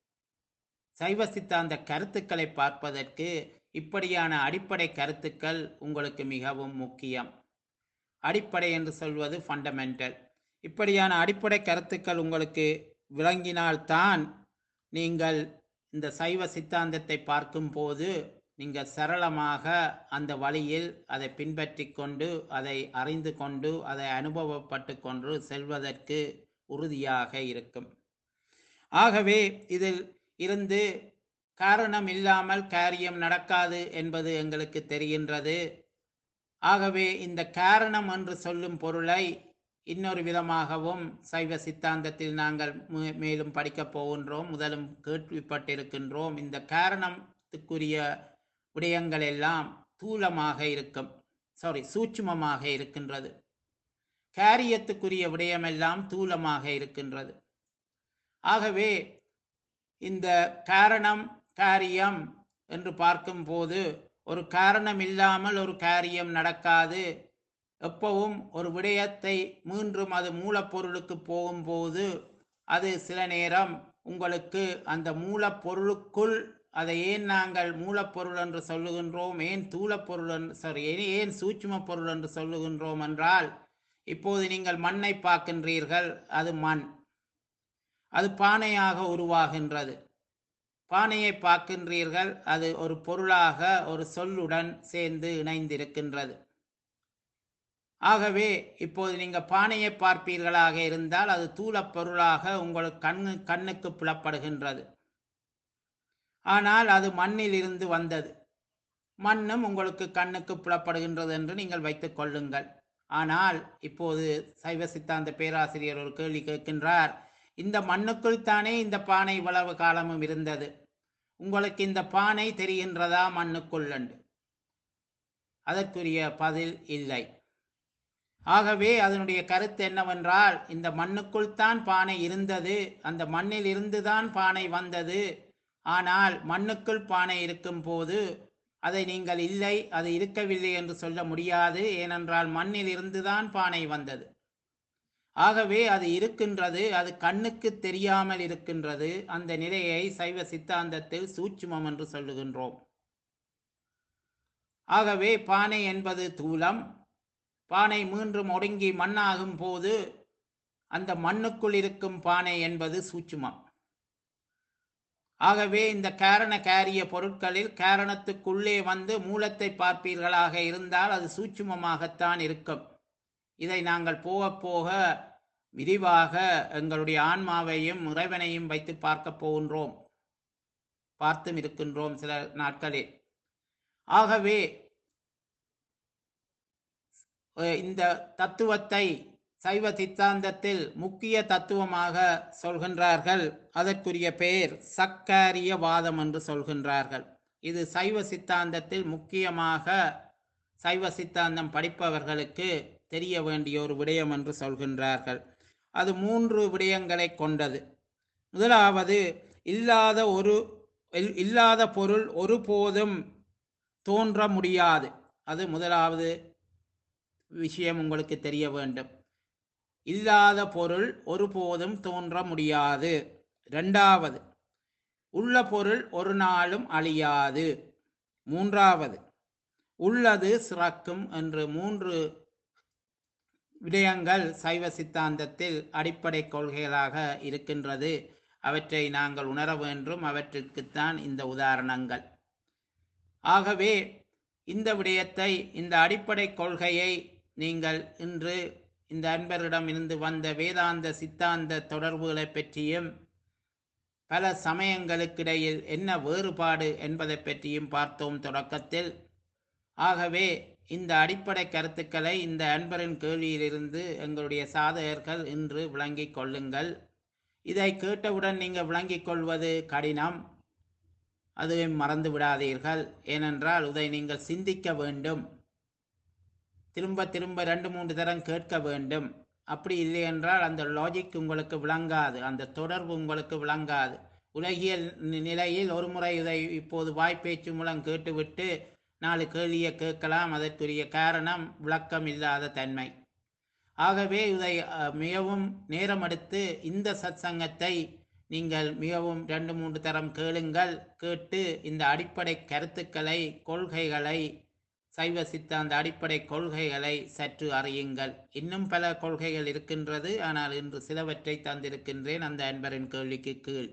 சைவ சித்தாந்த கருத்துக்களை பார்ப்பதற்கு இப்படியான அடிப்படை கருத்துக்கள் உங்களுக்கு மிகவும் முக்கியம் அடிப்படை என்று சொல்வது ஃபண்டமெண்டல் இப்படியான அடிப்படை கருத்துக்கள் உங்களுக்கு விளங்கினால்தான் நீங்கள் இந்த சைவ சித்தாந்தத்தை பார்க்கும்போது நீங்கள் சரளமாக அந்த வழியில் அதை பின்பற்றி கொண்டு அதை அறிந்து கொண்டு அதை அனுபவப்பட்டு கொண்டு செல்வதற்கு உறுதியாக இருக்கும் ஆகவே இதில் இருந்து காரணம் இல்லாமல் காரியம் நடக்காது என்பது எங்களுக்கு தெரிகின்றது ஆகவே இந்த காரணம் என்று சொல்லும் பொருளை இன்னொரு விதமாகவும் சைவ சித்தாந்தத்தில் நாங்கள் மே- மேலும் படிக்கப் போகின்றோம் முதலும் கேள்விப்பட்டிருக்கின்றோம் இந்த காரணத்துக்குரிய விடயங்கள் எல்லாம் தூலமாக இருக்கும் சாரி சூட்சுமமாக இருக்கின்றது காரியத்துக்குரிய விடயமெல்லாம் தூலமாக இருக்கின்றது ஆகவே இந்த காரணம் காரியம் என்று பார்க்கும்போது ஒரு காரணம் இல்லாமல் ஒரு காரியம் நடக்காது எப்பவும் ஒரு விடயத்தை மீண்டும் அது மூலப்பொருளுக்கு போகும்போது அது சில நேரம் உங்களுக்கு அந்த மூலப்பொருளுக்குள் அதை ஏன் நாங்கள் மூலப்பொருள் என்று சொல்லுகின்றோம் ஏன் தூலப்பொருள் என்று சாரி ஏன் சூட்சும பொருள் என்று சொல்லுகின்றோம் என்றால் இப்போது நீங்கள் மண்ணை பார்க்கின்றீர்கள் அது மண் அது பானையாக உருவாகின்றது பானையை பார்க்கின்றீர்கள் அது ஒரு பொருளாக ஒரு சொல்லுடன் சேர்ந்து இணைந்திருக்கின்றது ஆகவே இப்போது நீங்க பானையை பார்ப்பீர்களாக இருந்தால் அது தூளப் பொருளாக உங்களுக்கு கண்ணு கண்ணுக்கு புலப்படுகின்றது ஆனால் அது மண்ணில் இருந்து வந்தது மண்ணும் உங்களுக்கு கண்ணுக்கு புலப்படுகின்றது என்று நீங்கள் வைத்துக் கொள்ளுங்கள் ஆனால் இப்போது சைவ சித்தாந்த பேராசிரியர் ஒரு கேள்வி கேட்கின்றார் இந்த மண்ணுக்குள் தானே இந்த பானை இவ்வளவு காலமும் இருந்தது உங்களுக்கு இந்த பானை தெரிகின்றதா மண்ணுக்குள் என்று அதற்குரிய பதில் இல்லை ஆகவே அதனுடைய கருத்து என்னவென்றால் இந்த மண்ணுக்குள் தான் பானை இருந்தது அந்த மண்ணில் இருந்துதான் பானை வந்தது ஆனால் மண்ணுக்குள் பானை இருக்கும் போது அதை நீங்கள் இல்லை அது இருக்கவில்லை என்று சொல்ல முடியாது ஏனென்றால் மண்ணில் இருந்துதான் பானை வந்தது ஆகவே அது இருக்கின்றது அது கண்ணுக்கு தெரியாமல் இருக்கின்றது அந்த நிலையை சைவ சித்தாந்தத்தில் சூட்சுமம் என்று சொல்லுகின்றோம் ஆகவே பானை என்பது தூலம் பானை மீண்டும் ஒடுங்கி மண்ணாகும் போது அந்த மண்ணுக்குள் இருக்கும் பானை என்பது சூட்சுமம் ஆகவே இந்த காரண காரிய பொருட்களில் காரணத்துக்குள்ளே வந்து மூலத்தை பார்ப்பீர்களாக இருந்தால் அது சூட்சுமமாகத்தான் இருக்கும் இதை நாங்கள் போக போக விரிவாக எங்களுடைய ஆன்மாவையும் இறைவனையும் வைத்து பார்க்க போகின்றோம் பார்த்தும் இருக்கின்றோம் சில நாட்களில் ஆகவே அஹ் இந்த தத்துவத்தை சைவ சித்தாந்தத்தில் முக்கிய தத்துவமாக சொல்கின்றார்கள் அதற்குரிய பெயர் சக்காரிய வாதம் என்று சொல்கின்றார்கள் இது சைவ சித்தாந்தத்தில் முக்கியமாக சைவ சித்தாந்தம் படிப்பவர்களுக்கு தெரிய வேண்டிய ஒரு விடயம் என்று சொல்கின்றார்கள் அது மூன்று விடயங்களை கொண்டது முதலாவது இல்லாத ஒரு இல்- இல்லாத பொருள் ஒருபோதும் தோன்ற முடியாது அது முதலாவது விஷயம் உங்களுக்கு தெரிய வேண்டும் இல்லாத பொருள் ஒருபோதும் தோன்ற முடியாது இரண்டாவது உள்ள பொருள் ஒரு நாளும் அழியாது மூன்றாவது உள்ளது சிறக்கும் என்று மூன்று விடயங்கள் சைவ சித்தாந்தத்தில் அடிப்படை கொள்கைகளாக இருக்கின்றது அவற்றை நாங்கள் உணர வேண்டும் அவற்றிற்குத்தான் இந்த உதாரணங்கள் ஆகவே இந்த விடயத்தை இந்த அடிப்படை கொள்கையை நீங்கள் இன்று இந்த அன்பரிடம் இருந்து வந்த வேதாந்த சித்தாந்த தொடர்புகளை பற்றியும் பல சமயங்களுக்கிடையில் என்ன வேறுபாடு என்பதை பற்றியும் பார்த்தோம் தொடக்கத்தில் ஆகவே இந்த அடிப்படை கருத்துக்களை இந்த அன்பரின் கேள்வியிலிருந்து எங்களுடைய சாதகர்கள் இன்று விளங்கிக் கொள்ளுங்கள் இதை கேட்டவுடன் நீங்கள் விளங்கிக் கொள்வது கடினம் அதுவும் மறந்து விடாதீர்கள் ஏனென்றால் இதை நீங்கள் சிந்திக்க வேண்டும் திரும்ப திரும்ப ரெண்டு மூன்று தரம் கேட்க வேண்டும் அப்படி இல்லை என்றால் அந்த லாஜிக் உங்களுக்கு விளங்காது அந்த தொடர்பு உங்களுக்கு விளங்காது உலகியல் நி- நிலையில் ஒரு முறை இதை இப்போது வாய்ப்பேச்சு மூலம் கேட்டுவிட்டு நாலு கேள்வியை கேட்கலாம் அதற்குரிய காரணம் விளக்கம் இல்லாத தன்மை ஆகவே இதை அஹ், மிகவும் நேரம் எடுத்து இந்த சத்சங்கத்தை நீங்கள் மிகவும் ரெண்டு மூன்று தரம் கேளுங்கள் கேட்டு இந்த அடிப்படை கருத்துக்களை கொள்கைகளை சைவ சித்தாந்த அடிப்படை கொள்கைகளை சற்று அறியுங்கள் இன்னும் பல கொள்கைகள் இருக்கின்றது ஆனால் இன்று சிலவற்றை தந்திருக்கின்றேன் அந்த அன்பரின் கேள்விக்கு கீழ்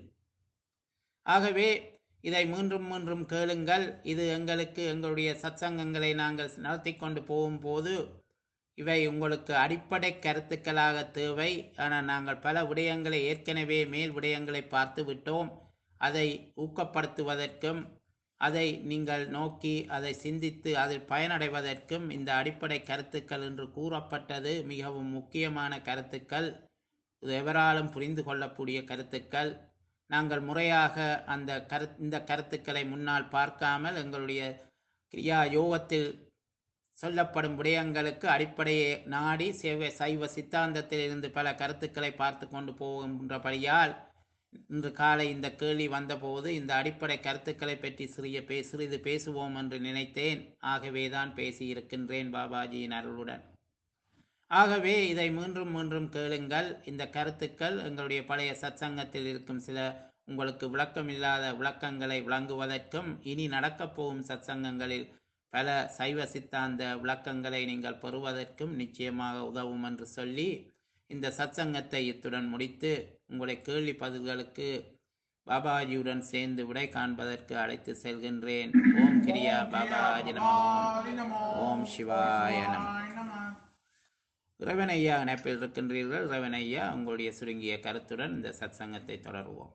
ஆகவே இதை மீண்டும் மீண்டும் கேளுங்கள் இது எங்களுக்கு எங்களுடைய சத்சங்கங்களை நாங்கள் நடத்தி கொண்டு போகும்போது இவை உங்களுக்கு அடிப்படை கருத்துக்களாக தேவை ஆனால் நாங்கள் பல விடயங்களை ஏற்கனவே மேல் விடயங்களை பார்த்து விட்டோம் அதை ஊக்கப்படுத்துவதற்கும் அதை நீங்கள் நோக்கி அதை சிந்தித்து அதில் பயனடைவதற்கும் இந்த அடிப்படை கருத்துக்கள் என்று கூறப்பட்டது மிகவும் முக்கியமான கருத்துக்கள் இது எவராலும் புரிந்து கொள்ளக்கூடிய கருத்துக்கள் நாங்கள் முறையாக அந்த கரு இந்த கருத்துக்களை முன்னால் பார்க்காமல் எங்களுடைய கிரியா யோகத்தில் சொல்லப்படும் விடயங்களுக்கு அடிப்படையை நாடி சேவை சைவ சித்தாந்தத்தில் இருந்து பல கருத்துக்களை பார்த்து கொண்டு போகின்றபடியால் இன்று காலை இந்த கேள்வி வந்தபோது இந்த அடிப்படை கருத்துக்களை பற்றி சிறிய பே சிறிது பேசுவோம் என்று நினைத்தேன் ஆகவே தான் பேசியிருக்கின்றேன் பாபாஜியின் அருளுடன் ஆகவே இதை மீண்டும் மீண்டும் கேளுங்கள் இந்த கருத்துக்கள் எங்களுடைய பழைய சத்சங்கத்தில் இருக்கும் சில உங்களுக்கு விளக்கமில்லாத விளக்கங்களை விளங்குவதற்கும் இனி நடக்கப் போகும் சத்சங்கங்களில் பல சைவ சித்தாந்த விளக்கங்களை நீங்கள் பெறுவதற்கும் நிச்சயமாக உதவும் என்று சொல்லி இந்த சத்சங்கத்தை இத்துடன் முடித்து உங்களை கேள்வி பதில்களுக்கு பாபாஜியுடன் சேர்ந்து விடை காண்பதற்கு அழைத்து செல்கின்றேன் ஓம் கிரியா பாபாஜி நமோ ஓம் சிவாய நம இறைவன் ஐயா இணைப்பில் இருக்கின்றீர்கள் இறைவன் ஐயா உங்களுடைய சுருங்கிய கருத்துடன் இந்த சத்சங்கத்தை தொடருவோம்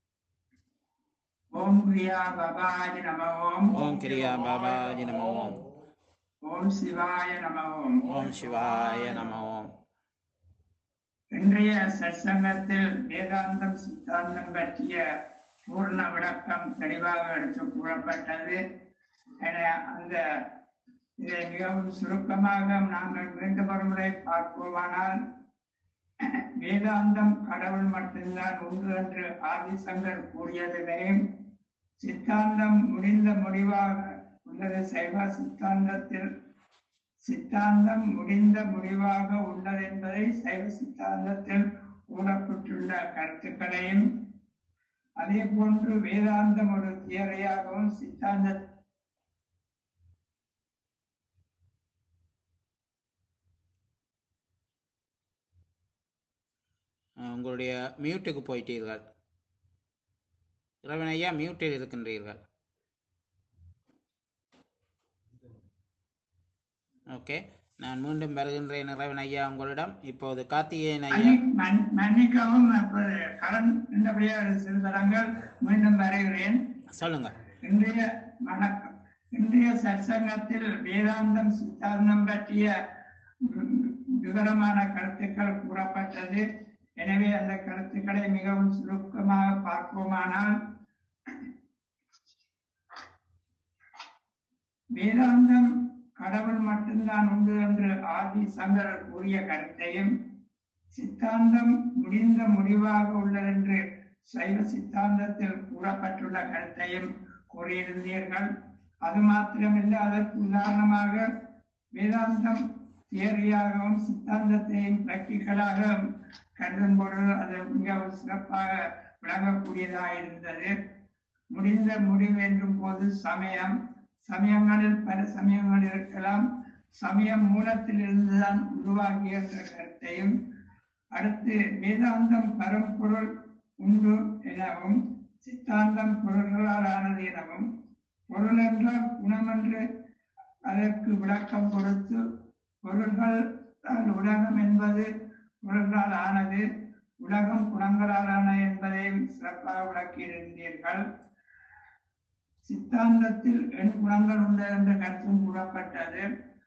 ஓம் கிரியா பாபாஜி நம ஓம் ஓம் கிரியா பாபாஜி நம ஓம் ஓம் சிவாய நம ஓம் ஓம் சிவாய நம ஓம் இன்றைய சத்சங்கத்தில் வேதாந்தம் சித்தாந்தம் பற்றிய பூர்ண விளக்கம் தெளிவாக எடுத்து கூறப்பட்டது என அந்த இதை மிகவும் சுருக்கமாக நாங்கள் மீண்டும் ஒரு முறை பார்ப்போமானால் வேதாந்தம் கடவுள் மட்டும்தான் உண்டு என்று ஆதிசங்கர் கூறியதிலேயும் சித்தாந்தம் முடிந்த முடிவாக உள்ளது சைவ சித்தாந்தத்தில் சித்தாந்தம் முடிந்த முடிவாக உள்ளது என்பதை சைவ சித்தாந்தத்தில் கூறப்பட்டுள்ள கருத்துக்களையும் அதே போன்று வேதாந்தம் ஒரு தியரியாகவும் சித்தாந்த அஹ், உங்களுடைய மியூட்டுக்கு போயிட்டீர்கள் இறைவன் ஐயா மியூட்டில் இருக்கின்றீர்கள் ஓகே நான் மீண்டும் வருகின்றேன் இறைவன் ஐயா உங்களிடம் இப்போது கார்த்திகேயன் ஐயா மன்னி- மன்- மன்னிக்கவும் அப்போது கடன் நல்லபடியாக சிறு தரங்கள் மீண்டும் வரைகிறேன் சொல்லுங்க இன்றைய வணக்கம் இன்றைய சற்சங்கத்தில் வேதாந்தம் சித்தாந்தம் பற்றிய வி- விவரமான கருத்துக்கள் கூறப்பட்டது எனவே அந்த கருத்துக்களை மிகவும் சுருக்கமாக பார்ப்போமானால் வேதாந்தம் கடவுள் மட்டும்தான் உண்டு என்று ஆதி சங்கரர் கூறிய கருத்தையும் சித்தாந்தம் முடிந்த முடிவாக உள்ளதென்று சைவ சித்தாந்தத்தில் கூறப்பட்டுள்ள கருத்தையும் கூறியிருந்தீர்கள் அது மாத்திரமில்லை அதற்கு உதாரணமாக வேதாந்தம் தியரியாகவும் சித்தாந்தத்தையும் பிராக்டிக்கலாக கருதும் பொழுது அது மிகவும் சிறப்பாக விளங்கக்கூடியதாக இருந்தது முடிந்த முடிவு என்றும் போது சமயம் சமயங்களில் பல சமயங்கள் இருக்கலாம் சமயம் மூலத்தில் இருந்துதான் உருவாகிய என்ற கருத்தையும் அடுத்து வேதாந்தம் பரம்பொருள் உண்டு எனவும் சித்தாந்தம் பொருள்களால் ஆனது எனவும் பொருள் என்றால் குணம் என்று அதற்கு விளக்கம் கொடுத்து பொருள்கள் தான் உலகம் என்பது பொருள்களால் ஆனது உலகம் குணங்களால் ஆனது என்பதையும் சிறப்பாக விளக்கியிருந்தீர்கள் சித்தாந்தத்தில் எண் குணங்கள் உண்டு என்ற கருத்தும் கூறப்பட்டது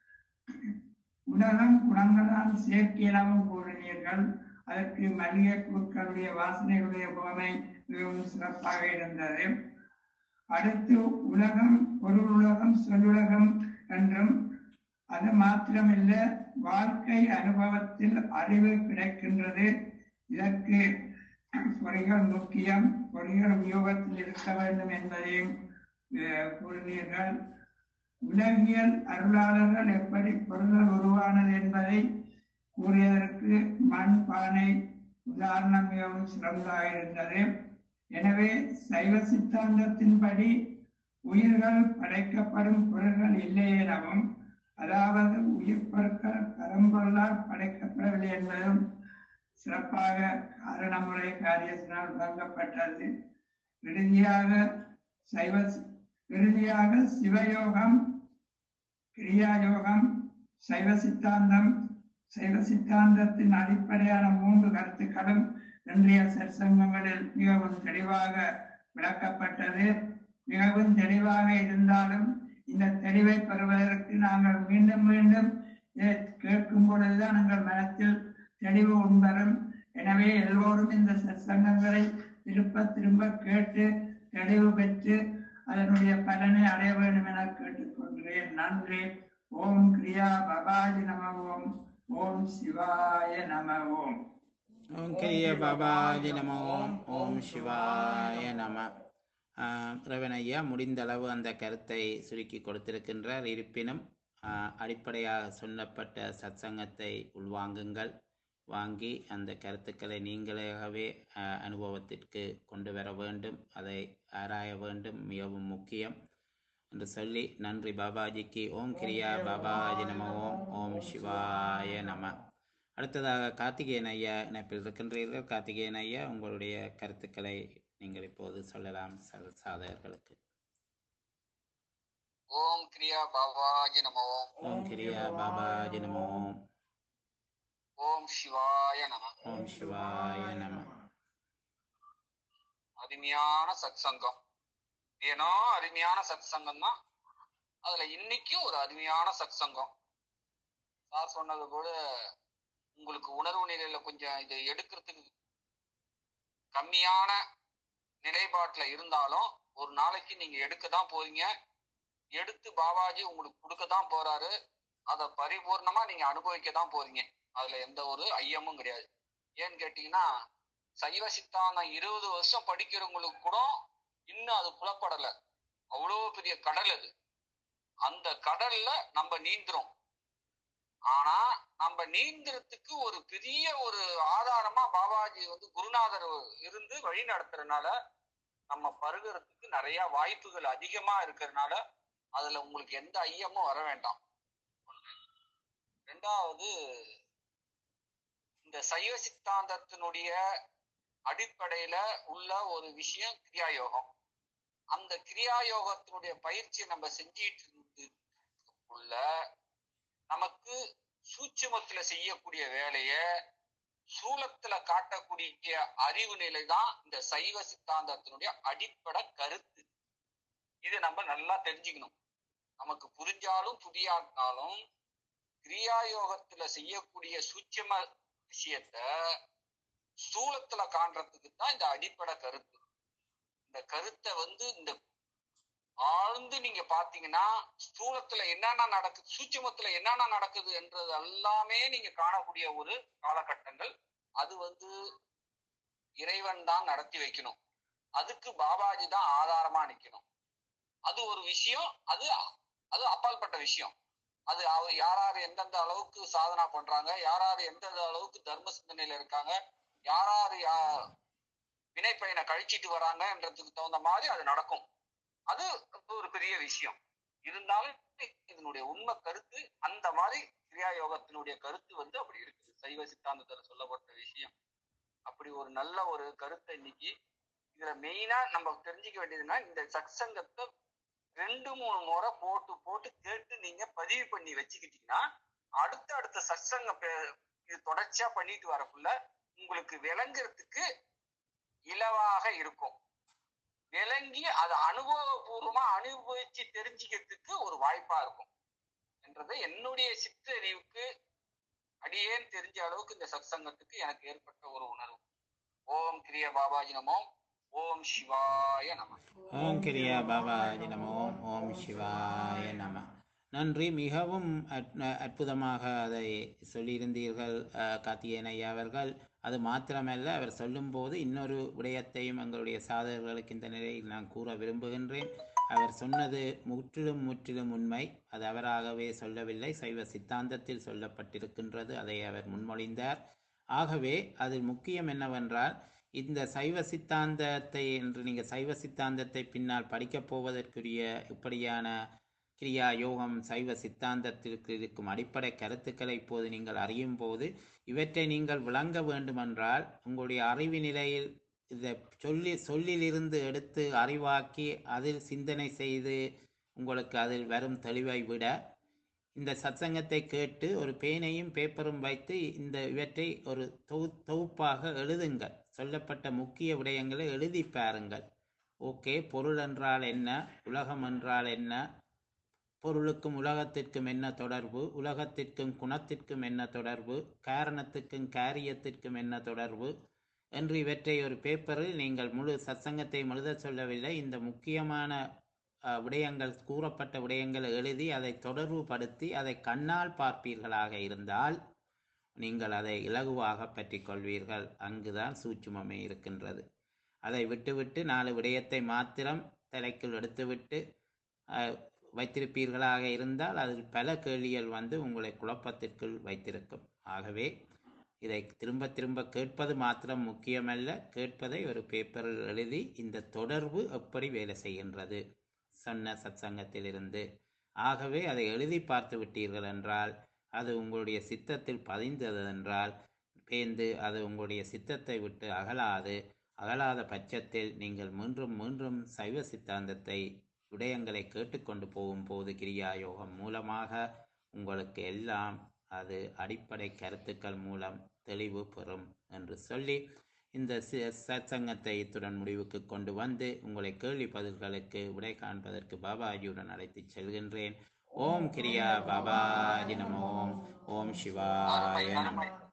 உலகம் குணங்களால் சேர்க்கை எனவும் கூறினீர்கள் அதற்கு மல்லிகை பூக்களுடைய வாசனைகளுடைய போமை மிகவும் சிறப்பாக இருந்தது அடுத்து உலகம் பொருள் உலகம் சொல்லுலகம் என்றும் அது மாத்திரமில்ல வாழ்க்கை அனுபவத்தில் அறிவு கிடைக்கின்றது இதற்கு பொறிகள் முக்கியம் பொறிகள் உபயோகத்தில் இருக்க வேண்டும் என்பதையும் அஹ், கூறினீர்கள் உலகியல் அருளாளர்கள் எப்படி பொருள்கள் உருவானது என்பதை கூறியதற்கு மண் பானை உதாரணம் மிகவும் சிறந்ததாக இருந்தது எனவே சைவ சித்தாந்தத்தின்படி உயிர்கள் படைக்கப்படும் பொருள்கள் இல்லை எனவும் அதாவது உயிர் பொருட்கள் பரம்பொருளால் படைக்கப்படவில்லை என்பதும் சிறப்பாக காரணமுறை காரியத்தினால் வழங்கப்பட்டது இறுதியாக சைவ இறுதியாக சிவயோகம் கிரியா யோகம் சைவ சித்தாந்தம் சைவ சித்தாந்தத்தின் அடிப்படையான மூன்று கருத்துக்களும் இன்றைய சற்சங்கங்களில் மிகவும் தெளிவாக விளக்கப்பட்டது மிகவும் தெளிவாக இருந்தாலும் இந்த தெளிவை பெறுவதற்கு நாங்கள் மீண்டும் மீண்டும் இதை கேட்கும் பொழுதுதான் எங்கள் மனத்தில் தெளிவு உண்பரும் எனவே எல்லோரும் இந்த சத்சங்கங்களை திரும்ப திரும்ப கேட்டு தெளிவு பெற்று அதனுடைய பலனை அடைய வேண்டும் என கேட்டுக்கொள்கிறேன் நன்றி ஓம் கிரியா பபாஜி நம ஓம் ஓம் சிவாய நம ஓம் ஓம் கிரிய பாபாஜி நம ஓம் ஓம் சிவாய நம ஆஹ் இறைவன் ஐயா முடிந்த அளவு அந்த கருத்தை சுருக்கி கொடுத்திருக்கின்றார் இருப்பினும் ஆஹ் அடிப்படையாக சொல்லப்பட்ட சத்சங்கத்தை உள்வாங்குங்கள் வாங்கி அந்த கருத்துக்களை நீங்களாகவே ஆஹ் அனுபவத்திற்கு கொண்டு வர வேண்டும் அதை ஆராய வேண்டும் மிகவும் முக்கியம் என்று சொல்லி நன்றி பாபாஜிக்கு ஓம் கிரியா பாபாஜி நம ஓம் ஓம் சிவாய நம அடுத்ததாக கார்த்திகேயன் ஐயா இணைப்பில் இருக்கின்றீர்கள் கார்த்திகேயன் ஐயா உங்களுடைய கருத்துக்களை நீங்கள் இப்போது சொல்லலாம் ச- சாதகர்களுக்கு ஓம் கிரியா பாபாஜி நமோ ஓம் கிரியா பாபாஜி நம ஓம் ஓம் சிவாய நம ஓம் சிவாய நம அருமையான சத்சங்கம் ஏனோ அருமையான சத்சங்கம் தான் அதுல இன்னைக்கும் ஒரு அருமையான சத்சங்கம் சார் சொன்னது போல உங்களுக்கு உணர்வு நிலையில கொஞ்சம் இதை எடுக்கிறதுக்கு கம்மியான நிலைப்பாட்டுல இருந்தாலும் ஒரு நாளைக்கு நீங்க எடுக்க தான் போறீங்க எடுத்து பாபாஜி உங்களுக்கு கொடுக்க தான் போறாரு அதை பரிபூர்ணமா நீங்க அனுபவிக்க தான் போறீங்க அதுல எந்த ஒரு ஐயமும் கிடையாது ஏன்னு கேட்டீங்கன்னா சைவ சித்தாந்தம் இருபது வருஷம் படிக்கிறவங்களுக்கு கூட இன்னும் அது புலப்படல அவ்வளவு பெரிய கடல் அது அந்த கடல்ல நம்ம நீந்துறோம் ஆனா நம்ம நீந்துறதுக்கு ஒரு பெரிய ஒரு ஆதாரமா பாபாஜி வந்து குருநாதர் இருந்து வழி நடத்துறதுனால நம்ம பருகிறதுக்கு நிறைய வாய்ப்புகள் அதிகமா இருக்கிறதுனால அதுல உங்களுக்கு எந்த ஐயமும் வர வேண்டாம் ரெண்டாவது இந்த சைவ சித்தாந்தத்தினுடைய அடிப்படையில உள்ள ஒரு விஷயம் கிரியா யோகம் அந்த கிரியா யோகத்தினுடைய பயிற்சி நம்ம செஞ்சிட்டு இருந்து உள்ள நமக்கு சூட்சுமத்துல செய்யக்கூடிய வேலைய சூலத்துல காட்டக்கூடிய அறிவு நிலை தான் இந்த சைவ சித்தாந்தத்தினுடைய அடிப்படை கருத்து இது நம்ம நல்லா தெரிஞ்சுக்கணும் நமக்கு புரிஞ்சாலும் புரியாட்டாலும் கிரியா யோகத்துல செய்யக்கூடிய சூட்சும விஷயத்த ஸ்தூலத்துல காண்றதுக்கு தான் இந்த அடிப்படை கருத்து இந்த கருத்தை வந்து இந்த ஆழ்ந்து நீங்க பாத்தீங்கன்னா ஸ்தூலத்துல என்னென்ன நடக்குது சூட்சுமத்துல என்னென்ன நடக்குது என்றது எல்லாமே நீங்க காணக்கூடிய ஒரு காலகட்டங்கள் அது வந்து இறைவன் தான் நடத்தி வைக்கணும் அதுக்கு பாபாஜி தான் ஆதாரமா நிக்கணும் அது ஒரு விஷயம் அது அது அப்பாற்பட்ட விஷயம் அது அவ- யார் யார் எந்தெந்த அளவுக்கு சாதனா பண்றாங்க யார் யார் எந்தெந்த அளவுக்கு தர்ம சிந்தனையில இருக்காங்க யார் யார் யா- வினைப்பயனை கழிச்சிட்டு வராங்கன்றதுக்கு தகுந்த மாதிரி அது நடக்கும் அது ஒரு பெரிய விஷயம் இருந்தாலும் இதனுடைய உண்மை கருத்து அந்த மாதிரி கிரியா யோகத்தினுடைய கருத்து வந்து அப்படி இருக்குது சைவ சித்தாந்தத்துல சொல்லப்பட்ட விஷயம் அப்படி ஒரு நல்ல ஒரு கருத்தை இன்னைக்கு இதுல மெயினா நம்ம தெரிஞ்சுக்க வேண்டியதுன்னா இந்த சத்சங்கத்தை ரெண்டு மூணு முறை போட்டு போட்டு கேட்டு நீங்க பதிவு பண்ணி வச்சுக்கிட்டீங்கன்னா அடுத்த அடுத்த சத்சங்க பே- இது தொடர்ச்சியா பண்ணிட்டு வரக்குள்ள உங்களுக்கு விளங்குறதுக்கு இலவாக இருக்கும் விளங்கி அதை அனுபவபூர்வமா அனுபவிச்சு தெரிஞ்சுக்கிறதுக்கு ஒரு வாய்ப்பா இருக்கும் என்றது என்னுடைய சிற்றறிவுக்கு அடியேன் தெரிஞ்ச அளவுக்கு இந்த சத்சங்கத்துக்கு எனக்கு ஏற்பட்ட ஒரு உணர்வு ஓம் கிரிய பாபாஜி நமோ ஓம் சிவாய நம ஓம் கிரியா பாபாஜி நம ஓம் ஓம் சிவாய நம நன்றி மிகவும் அற்- அற்புதமாக அதை சொல்லியிருந்தீர்கள் அஹ், கார்த்திகேயன் ஐயா அவர்கள் அது மாத்திரமல்ல அவர் சொல்லும்போது இன்னொரு விடயத்தையும் எங்களுடைய சாதகர்களுக்கு இந்த நிலையில் நான் கூற விரும்புகின்றேன் அவர் சொன்னது முற்றிலும் முற்றிலும் உண்மை அது அவராகவே சொல்லவில்லை சைவ சித்தாந்தத்தில் சொல்லப்பட்டிருக்கின்றது அதை அவர் முன்மொழிந்தார் ஆகவே அதில் முக்கியம் என்னவென்றால் இந்த சைவ சித்தாந்தத்தை என்று நீங்கள் சைவ சித்தாந்தத்தை பின்னால் படிக்கப் போவதற்குரிய இப்படியான கிரியா யோகம் சைவ சித்தாந்தத்திற்கு இருக்கும் அடிப்படை கருத்துக்களை இப்போது நீங்கள் அறியும் போது இவற்றை நீங்கள் விளங்க வேண்டுமென்றால் உங்களுடைய அறிவு நிலையில் இதை சொல்லி சொல்லிலிருந்து எடுத்து அறிவாக்கி அதில் சிந்தனை செய்து உங்களுக்கு அதில் வரும் தெளிவை விட இந்த சத்சங்கத்தை கேட்டு ஒரு பேனையும் பேப்பரும் வைத்து இந்த இவற்றை ஒரு தொகு தொகுப்பாக எழுதுங்கள் சொல்லப்பட்ட முக்கிய விடயங்களை எழுதி பாருங்கள் ஓகே பொருள் என்றால் என்ன உலகம் என்றால் என்ன பொருளுக்கும் உலகத்திற்கும் என்ன தொடர்பு உலகத்திற்கும் குணத்திற்கும் என்ன தொடர்பு காரணத்துக்கும் காரியத்திற்கும் என்ன தொடர்பு என்று இவற்றை ஒரு பேப்பரில் நீங்கள் முழு சத்சங்கத்தை எழுத சொல்லவில்லை இந்த முக்கியமான அஹ், விடயங்கள் கூறப்பட்ட விடயங்களை எழுதி அதை தொடர்புபடுத்தி அதை கண்ணால் பார்ப்பீர்களாக இருந்தால் நீங்கள் அதை இலகுவாக பற்றிக் கொள்வீர்கள் அங்குதான் சூட்சுமமே இருக்கின்றது அதை விட்டுவிட்டு நாலு விடயத்தை மாத்திரம் தலைக்குள் எடுத்துவிட்டு அஹ், வைத்திருப்பீர்களாக இருந்தால் அதில் பல கேள்விகள் வந்து உங்களை குழப்பத்திற்குள் வைத்திருக்கும் ஆகவே இதை திரும்ப திரும்ப கேட்பது மாத்திரம் முக்கியமல்ல கேட்பதை ஒரு பேப்பரில் எழுதி இந்த தொடர்பு எப்படி வேலை செய்கின்றது சொன்ன சத்சங்கத்திலிருந்து ஆகவே அதை எழுதி பார்த்து விட்டீர்கள் என்றால் அது உங்களுடைய சித்தத்தில் பதிந்தது என்றால் பேந்து அது உங்களுடைய சித்தத்தை விட்டு அகலாது அகலாத பட்சத்தில் நீங்கள் மீண்டும் மீண்டும் சைவ சித்தாந்தத்தை விடயங்களை கேட்டுக்கொண்டு போகும்போது கிரியா யோகம் மூலமாக உங்களுக்கு எல்லாம் அது அடிப்படை கருத்துக்கள் மூலம் தெளிவு பெறும் என்று சொல்லி இந்த சி- சத்சங்கத்தை இத்துடன் முடிவுக்கு கொண்டு வந்து உங்களை கேள்வி பதில்களுக்கு விடை காண்பதற்கு பாபாஜியுடன் அழைத்துச் செல்கின்றேன் ஓம் கிரியா பாபாஜி நம ஓம் ஓம் சிவாய நம